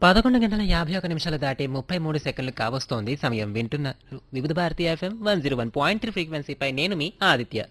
పదకొండు గంటల యాభై ఒక నిమిషాలు దాటి ముప్పై మూడు సెకండ్లు కావస్తోంది సమయం వింటున్నారు Vividha Bharati FM one zero one point three ఫ్రీక్వెన్సీపై నేను మీ ఆదిత్య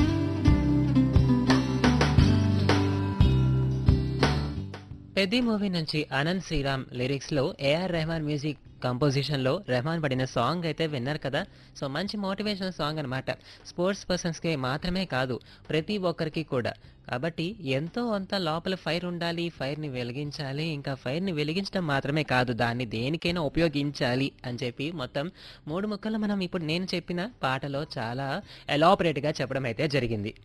పెద్ది మూవీ నుంచి అనంత్ శ్రీరామ్ లిరిక్స్ లో ఏఆర్ రెహమాన్ మ్యూజిక్ కంపోజిషన్ లో రెహమాన్ పడిన సాంగ్ అయితే విన్నారు కదా సో మంచి మోటివేషనల్ సాంగ్ అనమాట స్పోర్ట్స్ పర్సన్స్ కి మాత్రమే కాదు ప్రతి ఒక్కరికి కూడా కాబట్టి ఎంతో అంత లోపల ఫైర్ ఉండాలి ఫైర్ ని వెలిగించాలి ఇంకా ఫైర్ ని వెలిగించడం మాత్రమే కాదు దాన్ని దేనికైనా ఉపయోగించాలి అని చెప్పి మొత్తం మూడు ముక్కలు మనం ఇప్పుడు నేను చెప్పిన పాటలో చాలా ఎలాపరేట్ గా చెప్పడం అయితే జరిగింది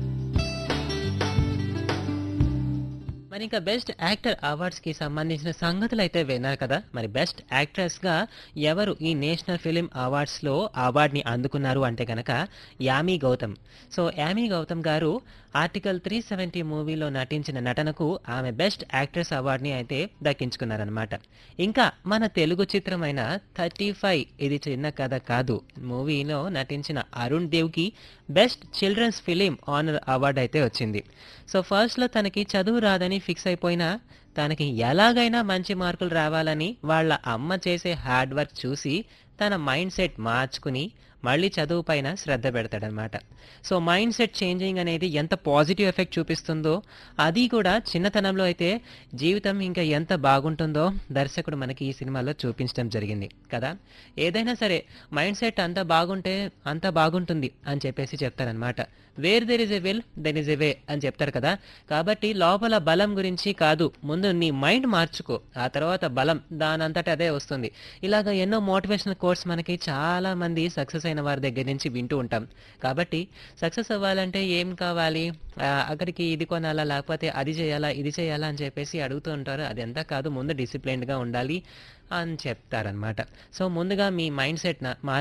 మరి ఇంకా బెస్ట్ యాక్టర్ అవార్డ్స్ కి సంబంధించిన సంగతులు అయితే విన్నారు కదా మరి బెస్ట్ యాక్ట్రెస్ గా ఎవరు ఈ నేషనల్ ఫిలిం అవార్డ్స్ లో అవార్డ్ ని అందుకున్నారు అంటే గనక Yami Gautam so Yami Gautam garu article three seventy మూవీలో నటించిన నటనకు ఆమె బెస్ట్ యాక్ట్రెస్ అవార్డుని అయితే దక్కించుకున్నారనమాట ఇంకా మన తెలుగు చిత్రమైన థర్టీ ఫైవ్ ఇది చిన్న కథ కాదు మూవీలో నటించిన అరుణ్ దేవ్కి best children's film honour award అయితే వచ్చింది సో ఫస్ట్లో తనకి చదువు రాదని ఫిక్స్ అయిపోయినా తనకి ఎలాగైనా మంచి మార్కులు రావాలని వాళ్ళ అమ్మ చేసే హార్డ్ వర్క్ చూసి తన మైండ్ సెట్ మార్చుకుని మళ్ళీ చదువు పైన శ్రద్ధ పెడతాడనమాట సో మైండ్ సెట్ చేంజింగ్ అనేది ఎంత పాజిటివ్ ఎఫెక్ట్ చూపిస్తుందో అది కూడా చిన్నతనంలో అయితే జీవితం ఇంకా ఎంత బాగుంటుందో దర్శకుడు మనకి ఈ సినిమాలో చూపించడం జరిగింది కదా ఏదైనా సరే మైండ్ సెట్ అంత బాగుంటే అంత బాగుంటుంది అని చెప్పేసి చెప్తారనమాట where there is a will there is a way అని చెప్తారు కదా కాబట్టి లోపల బలం గురించి కాదు ముందు నీ మైండ్ మార్చుకో ఆ తర్వాత బలం దానంతట అదే వస్తుంది ఇలాగ ఎన్నో మోటివేషనల్ కోర్స్ మనకి చాలా మంది సక్సెస్ అయిన వారి దగ్గర నుంచి వింటూ ఉంటాం కాబట్టి సక్సెస్ అవ్వాలంటే ఏం కావాలి ఆ, అక్కడికి ఇది కొనాలా లేకపోతే అది చేయాలా ఇది చేయాలా అని చెప్పేసి అడుగుతూ ఉంటారు అది ఎంత కాదు ముందు డిసిప్లైన్డ్గా ఉండాలి అని చెప్తారనమాట సో ముందుగా మీ మైండ్ సెట్